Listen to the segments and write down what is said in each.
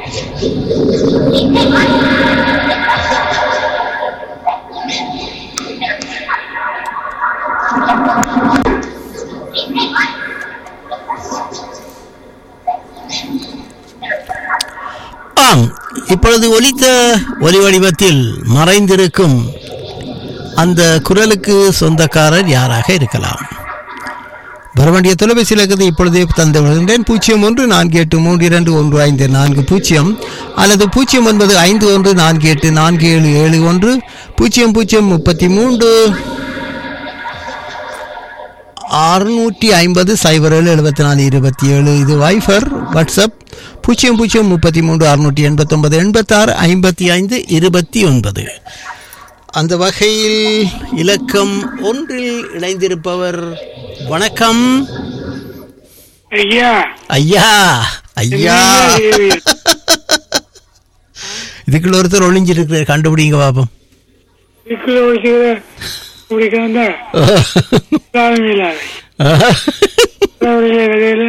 ஆம் இப்பொழுது ஒலித்த ஒலி வடிவத்தில் மறைந்திருக்கும் அந்த குரலுக்கு சொந்தக்காரர் யாராக இருக்கலாம் வரவேண்டிய தொலைபேசி இலக்கத்தை இப்பொழுதே தந்து வருகின்றேன் பூஜ்ஜியம் ஒன்று நான்கு எட்டு மூன்று இரண்டு ஒன்று ஐந்து நான்கு பூஜ்ஜியம் அல்லது பூஜ்ஜியம் ஒன்பது ஐந்து ஒன்று நான்கு எட்டு நான்கு ஏழு ஏழு ஒன்று பூஜ்ஜியம் பூஜ்ஜியம் முப்பத்தி மூன்று அறுநூற்றி ஐம்பது சைபர் ஏழு எழுபத்தி நாலு இருபத்தி ஏழு இது வைஃபர் வாட்ஸ்அப் பூஜ்ஜியம் பூஜ்ஜியம் முப்பத்தி மூன்று அறுநூற்றி எண்பத்தொன்பது எண்பத்தாறு ஐம்பத்தி ஐந்து இருபத்தி ஒன்பது அந்த வகையில் இலக்கம் ஒன்றில் இணைந்திருப்பவர் வணக்கம் ஐயா ஐயா ஐயா இதுக்குள்ள ஒருத்தர் ஒளிஞ்சிருக்கிறார் கண்டுபிடிங்க பாப்போம் இதுக்குள்ள வச்சுக்கிற இப்படி கலந்தா சாதனை இல்லாத கதையில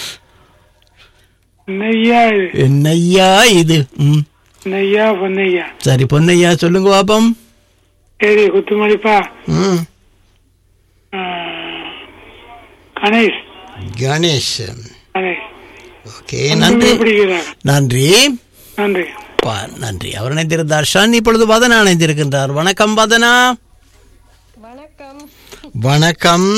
நெய்யா இது என்னய்யா இது ம் நெய்யா பொன்னையா சரி பொன்னையா சொல்லுங்க பாப்போம் சரி குத்துமதிப்பா ம் கணேஷ் கணேஷ் கணேஷ் ஓகே நன்றி பிடிக்கிறார் நன்றி நன்றி பா நன்றி அவர் இணைந்திருந்தார் ஷான் இப்பொழுது வதனா இணைந்திருக்கின்றார் வணக்கம் வதனா வணக்கம் வணக்கம்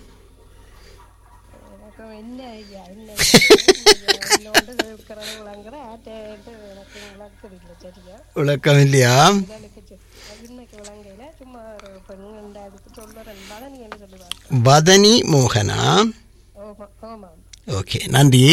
வணக்கம் என்ன ஐயா என்ன என்னோட இருக்கிறது விளங்குற ஆட்டேட்டு எனக்கு விளக்குதில்லை சரியா விளக்கம் இல்லையா இதற்கு சொ- அது இன்னைக்கு விளங்கையில சும்மா ஒரு பெண் அதுக்கு சொல்லுறேன் நீ என்ன சொல்லுவாங்க வதனி மோகனா ஆமா ஆமாம் ஓகே நன்றி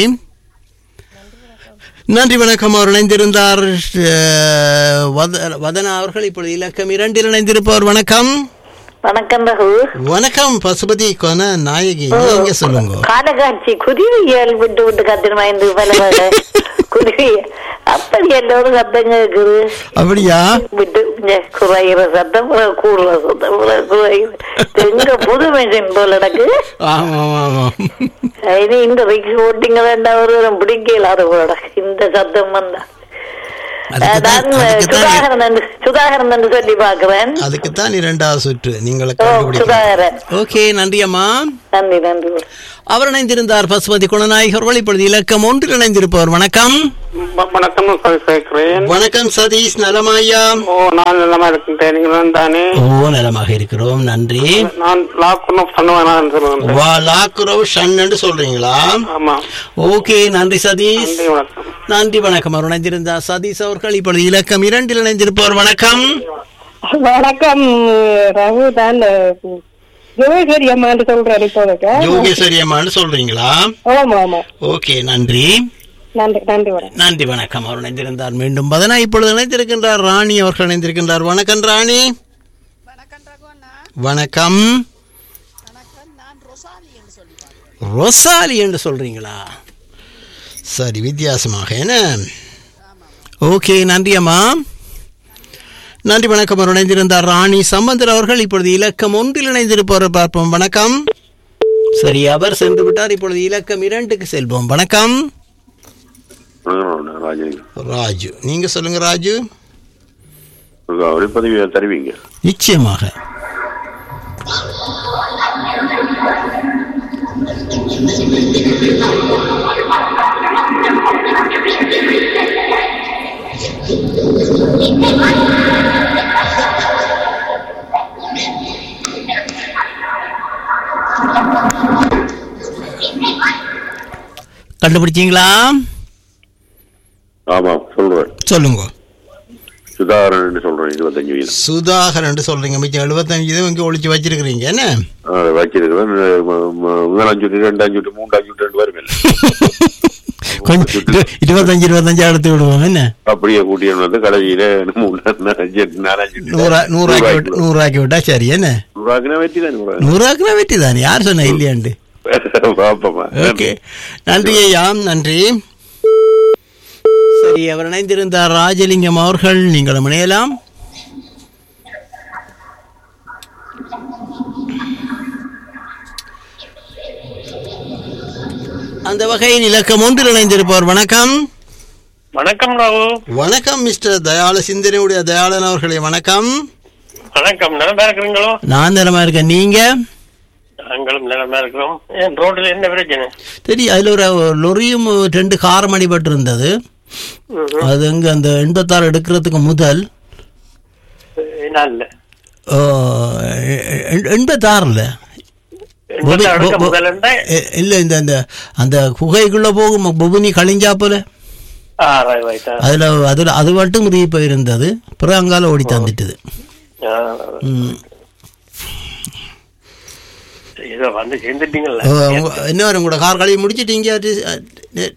நன்றி வணக்கம் அவர் இணைந்திருந்தார் அஹ், வத- வதனா அவர்கள் இப்பொழுது இலக்கம் இரண்டில் இணைந்திருப்பவர் வணக்கம் வணக்கம் ரகு வணக்கம் பசுபதி கொன நாயகி நீங்க சொல்லுங்க காலகாட்சி குருவியல் விட்டு விட்டு கத்திரமாயிருந்து பல வகை குருவி அப்படி எல்லோரும் சத்தம் கேக்குது அப்படியா விட்டு இங்க குறையிற சத்தம் பிறகு கூடுற சத்தம் பிறகு குறையிற எங்க புது மெஷின் போல எனக்கு ஆமா ஆமா ஆமா இனி இந்த ரிக்ஸ் ஓட்டிங்க வேண்டாம் ஒரு தரம் பிடிக்கல அது போல இந்த சத்தம் வந்தா அதுக்குத்தான் நான் அதுக்குத்தான் சுதாகரன் என்று சுதாகரன் என்று சொல்லி பாக்குறேன் அதுக்குத்தான் இரண்டாவது சுற்று நீங்களை ஓ கண்டுபிடிக்க சுதாகரன் ஓகே நன்றி அம்மா நன்றி நன்றி அவர் இணைந்திருந்தார் பசுபதி குணநாயகர்கள் இப்பொழுது இலக்கம் ஒன்றில் இணைந்திருப்பவர் வணக்கம் வணக்கம் சேர்க்கிறேன் வணக்கம் சதீஷ் நலமாயா ஓ நான் நல்லமா இருக்கின்றேன் நீங்கள் தானே ஓ நலமாக இருக்கிறோம் நன்றி நான் லாக்குன்னு பண்ணுவேன் சொல்லுவேன் வா லாக்குரவ் ஷன் என்று சொல்றீங்களா ஆமா ஓகே நன்றி சதீஷ் நன்றி வணக்கம் நன்றி வணக்கம் அவர் இணைந்திருந்தார் சதீஷ் அவர்கள் இப்பொழுது இலக்கம் இரண்டில் இணைந்திருப்பவர் வணக்கம் வணக்கம் ரகு தான் யோகேஸ்வரி அம்மான்னு சொல்றேன் இப்போதைக்கு யோகேஸ்வரி அம்மான்னு சொல்றீங்களா ஆமா ஆமா ஓகே நன்றி நன்றி நன்றி வணக்கம் நன்றி வணக்கம் அவர் இணைந்திருந்தார் மீண்டும் பதனா இப்பொழுது இணைந்திருக்கின்றார் ராணி அவர்கள் இணைந்திருக்கின்றார் வணக்கம் ராணி வணக்கம் ரொசாலி என்று சொல்றீங்களா சரி வித்தியாசமாக என்ன ஓகே நன்றி அம்மா நன்றி வணக்கம் அவர் இணைந்திருந்தார் ராணி சம்பந்தர் அவர்கள் இப்பொழுது இலக்கம் ஒன்றில் இணைந்திருப்பவர் பார்ப்போம் வணக்கம் சரி அவர் சென்று விட்டார் இப்பொழுது இலக்கம் இரண்டுக்கு செல்வோம் வணக்கம் ராஜு நீங்க சொல்லுங்க ராஜு ஒளிப்பதிவு தருவீங்க நிச்சயமாக கண்டுபிடிச்சீங்களா ஆமா சொல்றேன் சொல்லுங்க சுதாகரன் சொல்றேன் இருபத்தஞ்சு வீதம் சுதாகரன் சொல்றீங்க மிச்சம் எழுபத்தஞ்சு இது இங்கே ஒழிச்சு வச்சிருக்கிறீங்க என்ன அதை வச்சிருக்கிறேன் ம- ம- முதலாம் சுட்டு ரெண்டாம் சுட்டு மூன்றாம் சுட்டு ரெண்டு வரும் இல்லை கொஞ்சம் இரு- இருபத்தஞ்சு இருபத்தஞ்சு எடுத்து விடுவோம் என்ன அப்படியே கூட்டிட்டு வந்து கடைசியில மூணு நாலஞ்சு சுட்டு, நாலாம் சுட்டு நூறா நூறாக்கி விட்டு நூறாக்கி விட்டா சரி என்ன நூறாக்குனா வெற்றி தான் நூறு நூறாக்குனா வெற்றி தானே யார் சொன்னா இல்லையாண்டு பாப்பமா ஓகே நன்றி ஐயா நன்றி சரி அவர் இணைந்திருந்தார் ராஜலிங்கம் அவர்கள் நீங்களும் இணையலாம் அந்த வகையில் இலக்கம் ஒன்றில் இணைந்திருப்பவர் வணக்கம் வணக்கம் ராவு வணக்கம் மிஸ்டர் தயாள சிந்தனையுடைய தயாளன் அவர்களே வணக்கம் வணக்கம் நிலமா இருக்கிறீங்களோ நான் நிலமா இருக்கேன் நீங்க நாங்களும் நிலமா இருக்கிறோம் ஏன் ரோட்ல என்ன பிரச்சனை தெரியும் அதுல ஒரு லொரியும் ரெண்டு காரம் அடிபட்டு இருந்தது அது எங்க அந்த எண்பத்தாறு எடுக்கிறதுக்கு முதல் என்ன இல்ல எண்பத்தாறுல எண்பத்தாறு எடுக்க முதல்ல இல்ல இந்த அந்த அந்த குகைக்குள்ள போகும் பொபுனி கழிஞ்சா போல ஆ ரைட் ரைட் அதுல அதுல அது மட்டும் முறிய போயிருந்தது பிறகு அங்கால ஓடி தந்துட்டுது ம். ஏதோ வந்து சேர்ந்துட்டீங்கல்ல ஓ, உங்க- என்ன வரும் உங்களோட கார் கழுவி முடிச்சிட்டீங்க அது, அஹ், நே-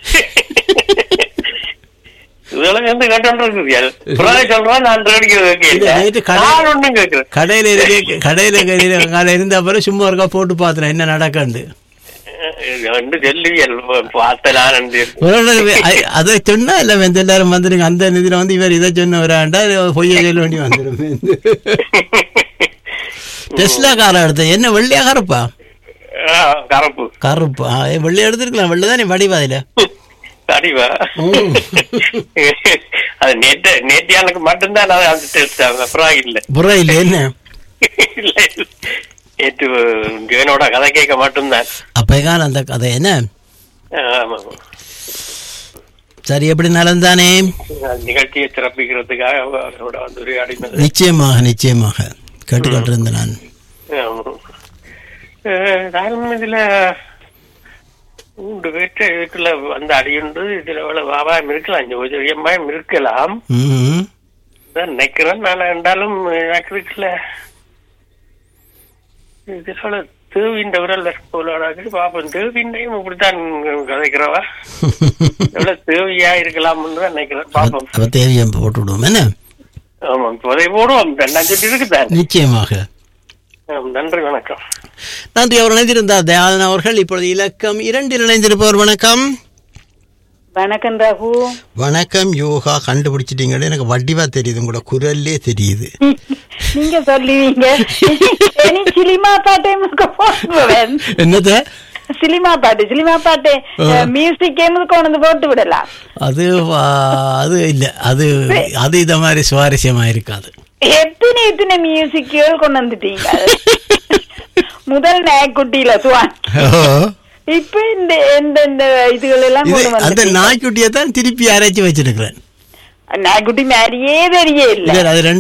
இதெல்லாம் வந்து கேட்டோன்றீர்கள் பிறகு சொல்றேன் நான் ரேடியோ இல்ல, கேட்கிறேன் நேத்து கடை- நான் ஒண்ணும் கேட்கிறேன் கடையில இருக்க கடையில கடையில அங்கால இருந்த பிறகு சும்மா இருக்கா போட்டு பார்த்தேன் என்ன நடக்கண்டு ரெண்டு செல்லுவியல் பார்த்த நான் ரெண்டு ஒரு நாள் வே- அ- அதை சொன்னா இல்ல வந்து எல்லாரும் வந்துருங்க அந்த நிதியில வந்து இவர் இதை சொன்ன வராண்டா பொய்ய சொல்ல வேண்டி வந்துடும் டெஸ்லா காரை எடுத்த என்ன வெள்ளையா கருப்பா ஆ, கருப்பு கருப்பு ஆ, ஏ, வெள்ளையா எடுத்திருக்கலாம் வெள்ளை தானே வடிவாதில சரிவா ம். அது நேற்று நேற்றியானுக்கு மட்டும்தான் நான் அந்த டெஸ்ட் அப்புறம் இல்ல புறம் இல்லை என்ன இல்ல இல்ல. நேற்று ஜெயனோட கதை கேட்க மட்டும்தான் அப்பகான அந்த கதை என்ன ஆமா. சரி எப்படி நலந்தானே நிகழ்ச்சியை சிறப்பிக்கிறதுக்காக அவரோட வந்து உரையாடினது நிச்சயமாக நிச்சயமாக கேட்டுக்கொண்டிருந்தேன் நான் காரணம் இதுல மூன்று பேற்ற இதுக்குள்ள வந்து அடியுண்டு இதுல எவ்வளவு வாபாயம் இருக்கலாம் இங்க ஒரு எம்பாயம் இருக்கலாம் ம் தான் நினைக்கிறேன் நான் என்றாலும் எனக்கு இருக்குல்ல இதோட தேவின்ற விரல் போலாடாக்கு பாப்போம் தேவின்றையும் இப்படித்தான் கதைக்கிறவா எவ்வளவு தேவியா இருக்கலாம்னு தான் நினைக்கிறேன் பாப்போம் அப்ப தேவையம் போட்டு விடுவோம் என்ன ஆமா இப்போதை போடுவோம் ரெண்டாம் சுற்றி இருக்குதான் நிச்சயமாக ஆம், நன்றி வணக்கம் நன்றி அவர் இணைந்திருந்தார் தயாளன் அவர்கள் இப்பொழுது இலக்கம் இரண்டில் இணைந்திருப்பவர் வணக்கம் வணக்கம் ரகு வணக்கம் யோகா கண்டுபிடிச்சிட்டீங்களே எனக்கு வடிவா தெரியுது உங்களோட குரல்லே தெரியுது நீங்க சொல்லுவீங்க இனி சினிமா பாட்டே போடுவேன் என்னத சினிமா பாட்டு சினிமா பாட்டு மியூசிக் கொண்டு வந்து போட்டு விடலாம் அது ஆ, அது இல்ல அது அது இத மாதிரி சுவாரஸ்யமா இருக்காது எத்தனை எத்தனை மியூசிக்குகள் கொண்டு வந்துட்டீங்க முதல் நாய்க்குட்டியில சுவான் இப்ப இந்த இந்த இந்த இதுகள் எல்லாம் இது கொண்டு அந்த வந்து நாய்க்குட்டியை தான் திருப்பி அரைச்சி வச்சிருக்கிறேன் நாய்க்குட்டி மாதிரியே தெரிய இல்ல இல்ல அது ரெண்டு